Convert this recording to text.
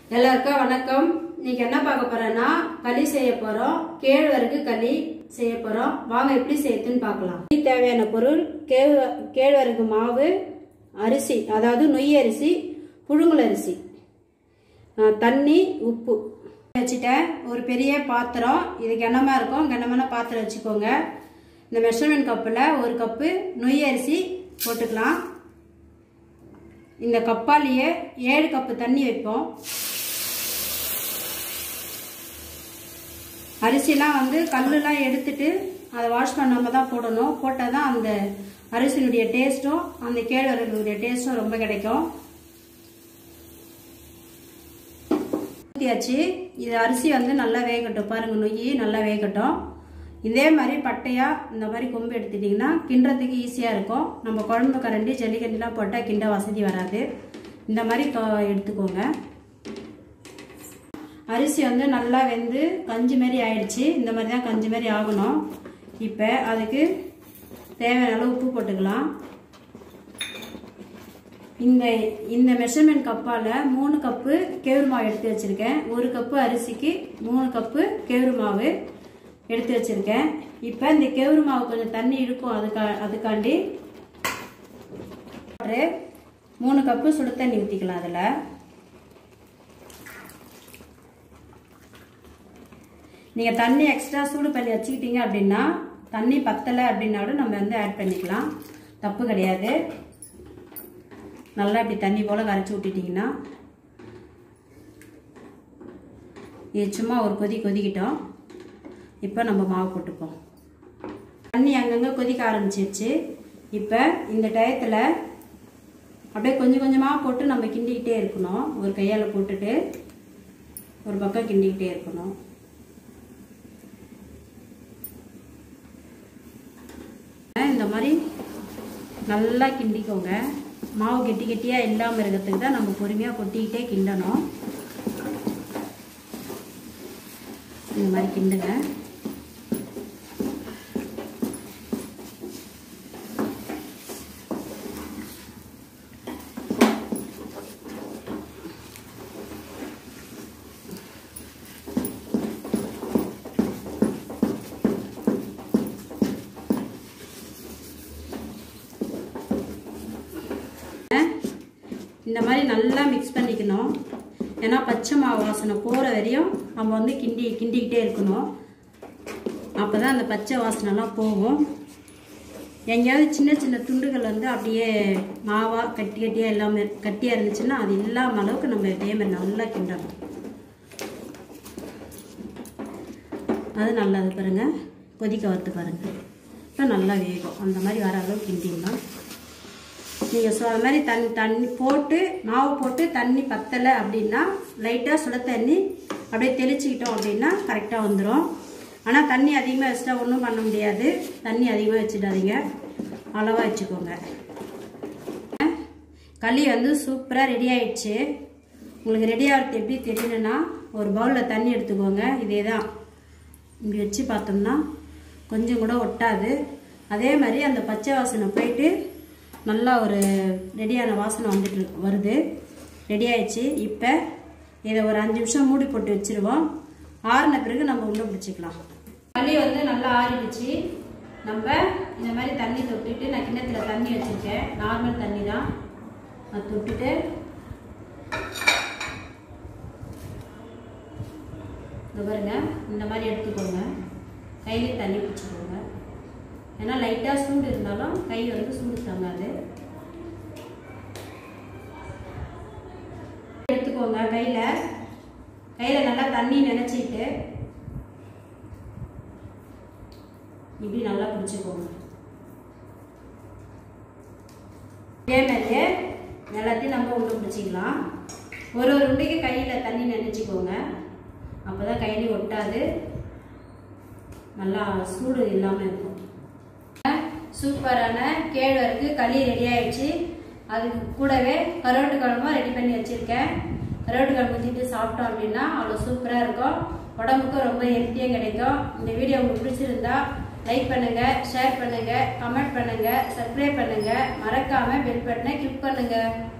எல்லாருக்கும் வணக்கம் இன்னைக்கு என்ன பார்க்க போறேன்னா களி செய்ய போறோம் கேழ்வரகு களி செய்ய போறோம் வாங்க எப்படி செய்யுதுன்னு பார்க்கலாம் இதுக்கு தேவையான பொருள் கேழ் கேழ்வரகு மாவு அரிசி அதாவது நொய் அரிசி புழுங்கல் அரிசி ஆஹ் தண்ணி உப்பு வச்சுட்டேன் ஒரு பெரிய பாத்திரம் இது கனமாக இருக்கும் கனமான பாத்திரம் வச்சுக்கோங்க இந்த மெஷர்மெண்ட் கப்பில் ஒரு கப்பு நொய் அரிசி போட்டுக்கலாம் இந்த கப்பாலேயே ஏழு கப்பு தண்ணி வைப்போம் அரிசிலாம் வந்து கல்லுலாம் எடுத்துட்டு அதை வாஷ் பண்ணாம தான் போடணும் போட்டால் தான் அந்த அரிசியினுடைய டேஸ்ட்டும் அந்த கேழ்வரகுடைய டேஸ்ட்டும் ரொம்ப கிடைக்கும் ஊற்றியாச்சு இது அரிசி வந்து நல்லா வேகட்டும் பாருங்க நொய் நல்லா வேகட்டும் இதே மாதிரி பட்டையாக இந்த மாதிரி கொம்பு எடுத்துட்டிங்கன்னா கிண்டுறதுக்கு ஈஸியாக இருக்கும் நம்ம குழம்பு கரண்டி ஜல்லிக்கண்டிலாம் போட்டால் கிண்ட வசதி வராது இந்த மாதிரி தொ- எடுத்துக்கோங்க அரிசி வந்து நல்லா வெந்து கஞ்சி மாதிரி ஆயிடுச்சு இந்த மாதிரி தான் கஞ்சி மாதிரி ஆகணும் இப்போ அதுக்கு தேவையான அளவு உப்பு போட்டுக்கலாம் இந்த இந்த மெஷர்மெண்ட் கப்பால் மூணு கப்பு கேவுரு மாவு எடுத்து வச்சுருக்கேன் ஒரு கப்பு அரிசிக்கு மூணு கப்பு கேவுரு மாவு எடுத்து வச்சுருக்கேன் இப்போ இந்த கேவுரு மாவு கொஞ்சம் தண்ணி இழுக்கும் அதுக்கா அதுக்காண்டி ஒரு மூணு கப்பு சுடு தண்ணி ஊற்றிக்கலாம் அதில் நீங்கள் தண்ணி எக்ஸ்ட்ரா சூடு பண்ணி வச்சுக்கிட்டீங்க அப்படின்னா தண்ணி பத்தலை அப்படின்னாலும் நம்ம வந்து ஆட் பண்ணிக்கலாம் தப்பு கிடையாது நல்லா இப்படி தண்ணி போல் கரைச்சி விட்டுட்டிங்கன்னா இது சும்மா ஒரு கொதி கொதிக்கிட்டோம் இப்போ நம்ம மாவு போட்டுப்போம் தண்ணி அங்கங்கே கொதிக்க ஆரம்பிச்சிருச்சு இப்போ இந்த டயத்தில் அப்படியே கொஞ்சம் கொஞ்சமாக போட்டு நம்ம கிண்டிக்கிட்டே இருக்கணும் ஒரு கையால் போட்டுட்டு ஒரு பக்கம் கிண்டிக்கிட்டே இருக்கணும் இந்த மாதிரி நல்லா கிண்டிக்கோங்க மாவு கெட்டி கெட்டியாக இல்லாமல் இருக்கிறதுக்கு தான் நம்ம பொறுமையாக கொட்டிக்கிட்டே கிண்டணும் இந்த மாதிரி கிண்டுங்க இந்த மாதிரி நல்லா மிக்ஸ் பண்ணிக்கணும் ஏன்னா பச்சை மாவு வாசனை போகிற வரையும் நம்ம வந்து கிண்டி கிண்டிக்கிட்டே இருக்கணும் அப்போ தான் அந்த பச்சை வாசனைலாம் போகும் எங்கேயாவது சின்ன சின்ன துண்டுகள் வந்து அப்படியே மாவாக கட்டி கட்டியாக இல்லாமல் கட்டியாக இருந்துச்சுன்னா அது இல்லாம அளவுக்கு நம்ம இதே மாதிரி நல்லா கிண்டணும் அது நல்லது பாருங்க கொதிக்க வரத்து பாருங்க இப்போ நல்லா வேகும் அந்த மாதிரி வர அளவுக்கு கிண்டிடலாம் நீங்கள் சொ அது மாதிரி தண்ணி தண்ணி போட்டு மாவு போட்டு தண்ணி பத்தலை அப்படின்னா லைட்டாக சுட தண்ணி அப்படியே தெளிச்சுக்கிட்டோம் அப்படின்னா கரெக்டாக வந்துடும் ஆனால் தண்ணி அதிகமாக வச்சுட்டா ஒன்றும் பண்ண முடியாது தண்ணி அதிகமாக வச்சுடாதீங்க அளவாக வச்சுக்கோங்க களி வந்து சூப்பராக ரெடி ஆயிடுச்சு உங்களுக்கு ரெடி ஆகிறது எப்படி தெரியணும்னா ஒரு பவுலில் தண்ணி எடுத்துக்கோங்க இதே தான் இப்படி வச்சு பார்த்தோம்னா கொஞ்சம் கூட ஒட்டாது அதே மாதிரி அந்த பச்சை வாசனை போயிட்டு நல்லா ஒரு ரெடியான வாசனை வந்துட்டு இருக்கு- வருது ரெடி ஆயிடுச்சு இப்போ இதை ஒரு அஞ்சு நிமிஷம் மூடி போட்டு வச்சிருவோம் ஆறின பிறகு நம்ம உள்ள பிடிச்சிக்கலாம் களி வந்து நல்லா ஆறிடுச்சு நம்ம இந்த மாதிரி தண்ணி தொட்டுட்டு நான் கிண்ணத்துல தண்ணி வச்சிருக்கேன் நார்மல் தண்ணி தான் அது தொட்டுட்டு இந்த பாருங்க இந்த மாதிரி எடுத்துக்கோங்க கையிலே தண்ணி பிடிச்சிக்கோங்க ஏன்னா லைட்டாக சூடு இருந்தாலும் கை வந்து சூடு தாங்காது எடுத்துக்கோங்க கையில் கையில் நல்லா தண்ணி நினச்சிட்டு இப்படி நல்லா பிடிச்சிக்கோங்க இதே மாதிரியே எல்லாத்தையும் நம்ம உண்டு பிடிச்சிக்கலாம் ஒரு ஒரு உண்டைக்கு கையில் தண்ணி நினைச்சுக்கோங்க அப்போ தான் கையிலே ஒட்டாது நல்லா சூடு இல்லாமல் இருக்கும் சூப்பரான கேழ்வரகு களி ரெடி ஆயிடுச்சு அதுக்கு கூடவே கருவாட்டு குழம்பும் ரெடி பண்ணி வச்சிருக்கேன் கருவாட்டு குழம்பு ஊற்றிட்டு சாப்பிட்டோம் அப்படின்னா அவ்வளோ சூப்பராக இருக்கும் உடம்புக்கும் ரொம்ப ஹெல்த்தியாக கிடைக்கும் இந்த வீடியோ உங்களுக்கு பிடிச்சிருந்தா லைக் பண்ணுங்க ஷேர் பண்ணுங்க கமெண்ட் பண்ணுங்க சப்ஸ்கிரைப் பண்ணுங்க மறக்காம பெல் பட்டனை கிளிக் பண்ணுங்க